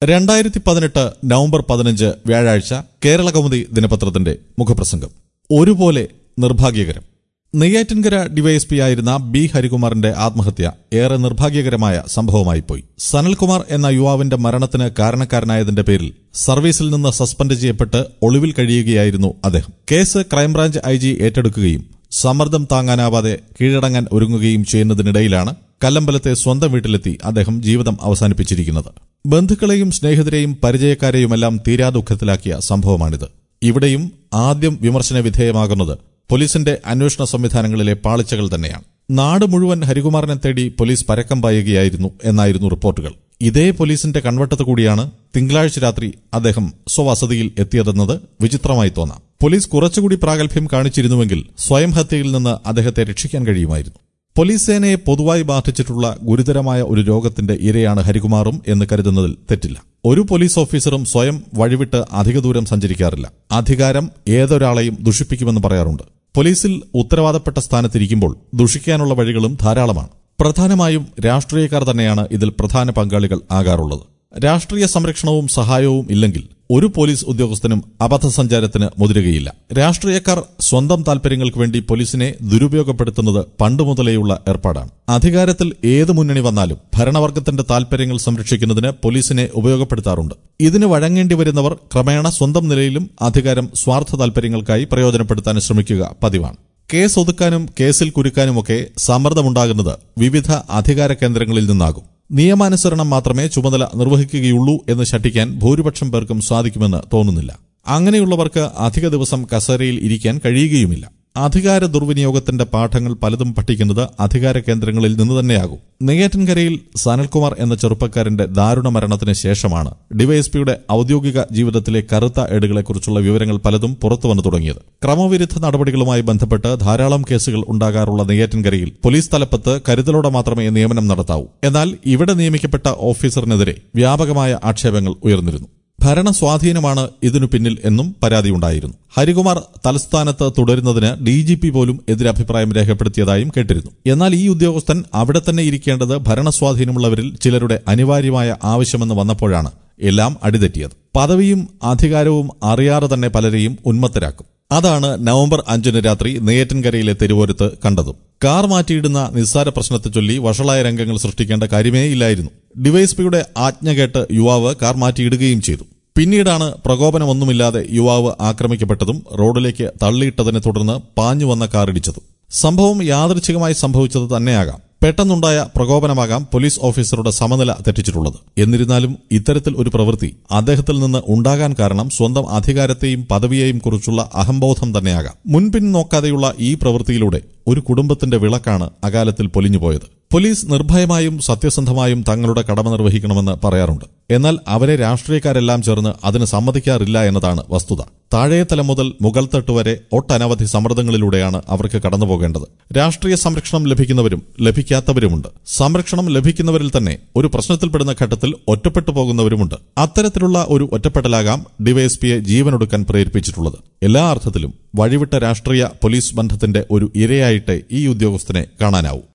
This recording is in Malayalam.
രണ്ടായിരത്തി പതിനെട്ട് നവംബർ പതിനഞ്ച് വ്യാഴാഴ്ച കേരള കൗമുദി ദിനപത്രത്തിന്റെ മുഖപ്രസംഗം ഒരുപോലെ നിർഭാഗ്യകരം നെയ്യാറ്റിൻകര ഡിവൈഎസ്പി ആയിരുന്ന ബി ഹരികുമാറിന്റെ ആത്മഹത്യ ഏറെ നിർഭാഗ്യകരമായ സംഭവമായിപ്പോയി സനൽകുമാർ എന്ന യുവാവിന്റെ മരണത്തിന് കാരണക്കാരനായതിന്റെ പേരിൽ സർവീസിൽ നിന്ന് സസ്പെൻഡ് ചെയ്യപ്പെട്ട് ഒളിവിൽ കഴിയുകയായിരുന്നു അദ്ദേഹം കേസ് ക്രൈംബ്രാഞ്ച് ഐ ജി ഏറ്റെടുക്കുകയും സമ്മർദ്ദം താങ്ങാനാവാതെ കീഴടങ്ങാൻ ഒരുങ്ങുകയും ചെയ്യുന്നതിനിടയിലാണ് കല്ലമ്പലത്തെ സ്വന്തം വീട്ടിലെത്തി അദ്ദേഹം ജീവിതം അവസാനിപ്പിച്ചിരിക്കുന്നത് ബന്ധുക്കളെയും സ്നേഹിതരെയും പരിചയക്കാരെയുമെല്ലാം തീരാ ദുഃഖത്തിലാക്കിയ സംഭവമാണിത് ഇവിടെയും ആദ്യം വിമർശന വിധേയമാകുന്നത് പോലീസിന്റെ അന്വേഷണ സംവിധാനങ്ങളിലെ പാളിച്ചകൾ തന്നെയാണ് നാട് മുഴുവൻ ഹരികുമാറിനെ തേടി പോലീസ് പരക്കം പായുകയായിരുന്നു എന്നായിരുന്നു റിപ്പോർട്ടുകൾ ഇതേ പോലീസിന്റെ കൺവട്ടത്ത് കൂടിയാണ് തിങ്കളാഴ്ച രാത്രി അദ്ദേഹം സ്വവസതിയിൽ എത്തിയതെന്നത് വിചിത്രമായി തോന്നാം പോലീസ് കുറച്ചുകൂടി പ്രാഗൽഭ്യം കാണിച്ചിരുന്നുവെങ്കിൽ സ്വയം ഹത്യയിൽ നിന്ന് അദ്ദേഹത്തെ രക്ഷിക്കാൻ കഴിയുമായിരുന്നു പോലീസ് സേനയെ പൊതുവായി ബാധിച്ചിട്ടുള്ള ഗുരുതരമായ ഒരു രോഗത്തിന്റെ ഇരയാണ് ഹരികുമാറും എന്ന് കരുതുന്നതിൽ തെറ്റില്ല ഒരു പോലീസ് ഓഫീസറും സ്വയം വഴിവിട്ട് അധിക ദൂരം സഞ്ചരിക്കാറില്ല അധികാരം ഏതൊരാളെയും ദുഷിപ്പിക്കുമെന്ന് പറയാറുണ്ട് പോലീസിൽ ഉത്തരവാദപ്പെട്ട സ്ഥാനത്തിരിക്കുമ്പോൾ ദുഷിക്കാനുള്ള വഴികളും ധാരാളമാണ് പ്രധാനമായും രാഷ്ട്രീയക്കാർ തന്നെയാണ് ഇതിൽ പ്രധാന പങ്കാളികൾ ആകാറുള്ളത് രാഷ്ട്രീയ സംരക്ഷണവും സഹായവും ഇല്ലെങ്കിൽ ഒരു പോലീസ് ഉദ്യോഗസ്ഥനും അബദ്ധസഞ്ചാരത്തിന് മുതിരുകയില്ല രാഷ്ട്രീയക്കാർ സ്വന്തം താൽപര്യങ്ങൾക്ക് വേണ്ടി പോലീസിനെ ദുരുപയോഗപ്പെടുത്തുന്നത് പണ്ട് മുതലേയുള്ള ഏർപ്പാടാണ് അധികാരത്തിൽ ഏത് മുന്നണി വന്നാലും ഭരണവർഗത്തിന്റെ താൽപര്യങ്ങൾ സംരക്ഷിക്കുന്നതിന് പോലീസിനെ ഉപയോഗപ്പെടുത്താറുണ്ട് ഇതിന് വഴങ്ങേണ്ടി വരുന്നവർ ക്രമേണ സ്വന്തം നിലയിലും അധികാരം സ്വാർത്ഥ താൽപര്യങ്ങൾക്കായി പ്രയോജനപ്പെടുത്താൻ ശ്രമിക്കുക പതിവാണ് കേസ് ഒതുക്കാനും കേസിൽ കുരുക്കാനുമൊക്കെ സമ്മർദ്ദമുണ്ടാകുന്നത് വിവിധ അധികാര കേന്ദ്രങ്ങളിൽ നിന്നാകും നിയമാനുസരണം മാത്രമേ ചുമതല നിർവഹിക്കുകയുള്ളൂ എന്ന് ശഠിക്കാൻ ഭൂരിപക്ഷം പേർക്കും സാധിക്കുമെന്ന് തോന്നുന്നില്ല അങ്ങനെയുള്ളവർക്ക് അധിക ദിവസം കസേരയിൽ ഇരിക്കാൻ കഴിയുകയുമില്ല അധികാര ദുർവിനിയോഗത്തിന്റെ പാഠങ്ങൾ പലതും പഠിക്കുന്നത് അധികാര കേന്ദ്രങ്ങളിൽ നിന്ന് തന്നെയാകും നെയ്യാറ്റിൻകരയിൽ സനൽകുമാർ എന്ന ചെറുപ്പക്കാരന്റെ ദാരുണ മരണത്തിന് ശേഷമാണ് ഡിവൈഎസ്പിയുടെ ഔദ്യോഗിക ജീവിതത്തിലെ കറുത്ത ഏടുകളെക്കുറിച്ചുള്ള വിവരങ്ങൾ പലതും പുറത്തുവന്നു തുടങ്ങിയത് ക്രമവിരുദ്ധ നടപടികളുമായി ബന്ധപ്പെട്ട് ധാരാളം കേസുകൾ ഉണ്ടാകാറുള്ള നെയ്യാറ്റിൻകരയിൽ പോലീസ് തലപ്പത്ത് കരുതലോടെ മാത്രമേ നിയമനം നടത്താവൂ എന്നാൽ ഇവിടെ നിയമിക്കപ്പെട്ട ഓഫീസറിനെതിരെ വ്യാപകമായ ആക്ഷേപങ്ങൾ ഉയർന്നിരുന്നു ഭരണ സ്വാധീനമാണ് ഇതിനു പിന്നിൽ എന്നും പരാതിയുണ്ടായിരുന്നു ഹരികുമാർ തലസ്ഥാനത്ത് തുടരുന്നതിന് ഡി ജി പി പോലും എതിരഭിപ്രായം രേഖപ്പെടുത്തിയതായും കേട്ടിരുന്നു എന്നാൽ ഈ ഉദ്യോഗസ്ഥൻ അവിടെ തന്നെ ഇരിക്കേണ്ടത് ഭരണസ്വാധീനമുള്ളവരിൽ ചിലരുടെ അനിവാര്യമായ ആവശ്യമെന്ന് വന്നപ്പോഴാണ് എല്ലാം അടിതെറ്റിയത് പദവിയും അധികാരവും അറിയാതെ തന്നെ പലരെയും ഉന്മത്തരാക്കും അതാണ് നവംബർ അഞ്ചിന് രാത്രി നെയ്യാറ്റിൻകരയിലെ തെരുവോരത്ത് കണ്ടതും കാർ മാറ്റിയിടുന്ന നിസ്സാര പ്രശ്നത്തെ ചൊല്ലി വഷളായ രംഗങ്ങൾ സൃഷ്ടിക്കേണ്ട കാര്യമേ ഇല്ലായിരുന്നു ഡിവൈഎസ്പിയുടെ ആജ്ഞ കേട്ട് യുവാവ് കാർ മാറ്റിയിടുകയും ചെയ്തു പിന്നീടാണ് പ്രകോപനമൊന്നുമില്ലാതെ യുവാവ് ആക്രമിക്കപ്പെട്ടതും റോഡിലേക്ക് തള്ളിയിട്ടതിനെ തുടർന്ന് പാഞ്ഞു വന്ന കാർ ഇടിച്ചതും സംഭവം യാദൃച്ഛികമായി സംഭവിച്ചത് തന്നെയാകാം പെട്ടെന്നുണ്ടായ പ്രകോപനമാകാം പോലീസ് ഓഫീസറുടെ സമനില തെറ്റിച്ചിട്ടുള്ളത് എന്നിരുന്നാലും ഇത്തരത്തിൽ ഒരു പ്രവൃത്തി അദ്ദേഹത്തിൽ നിന്ന് ഉണ്ടാകാൻ കാരണം സ്വന്തം അധികാരത്തെയും പദവിയെയും കുറിച്ചുള്ള അഹംബോധം തന്നെയാകാം മുൻപിൻ നോക്കാതെയുള്ള ഈ പ്രവൃത്തിയിലൂടെ ഒരു കുടുംബത്തിന്റെ വിളക്കാണ് അകാലത്തിൽ പൊലിഞ്ഞുപോയത് പോലീസ് നിർഭയമായും സത്യസന്ധമായും തങ്ങളുടെ കടമ നിർവഹിക്കണമെന്ന് പറയാറുണ്ട് എന്നാൽ അവരെ രാഷ്ട്രീയക്കാരെല്ലാം ചേർന്ന് അതിന് സമ്മതിക്കാറില്ല എന്നതാണ് വസ്തുത താഴേതലം മുതൽ മുകൾ തട്ട് വരെ ഒട്ടനവധി സമ്മർദ്ദങ്ങളിലൂടെയാണ് അവർക്ക് കടന്നുപോകേണ്ടത് രാഷ്ട്രീയ സംരക്ഷണം ലഭിക്കുന്നവരും ലഭിക്കാത്തവരുമുണ്ട് സംരക്ഷണം ലഭിക്കുന്നവരിൽ തന്നെ ഒരു പ്രശ്നത്തിൽപ്പെടുന്ന ഘട്ടത്തിൽ ഒറ്റപ്പെട്ടു പോകുന്നവരുമുണ്ട് അത്തരത്തിലുള്ള ഒരു ഒറ്റപ്പെടലാകാം ഡിവൈഎസ്പിയെ ജീവനൊടുക്കാൻ പ്രേരിപ്പിച്ചിട്ടുള്ളത് എല്ലാ അർത്ഥത്തിലും വഴിവിട്ട രാഷ്ട്രീയ പോലീസ് ബന്ധത്തിന്റെ ഒരു ഇരയായിട്ട് ഈ ഉദ്യോഗസ്ഥനെ കാണാനാവൂ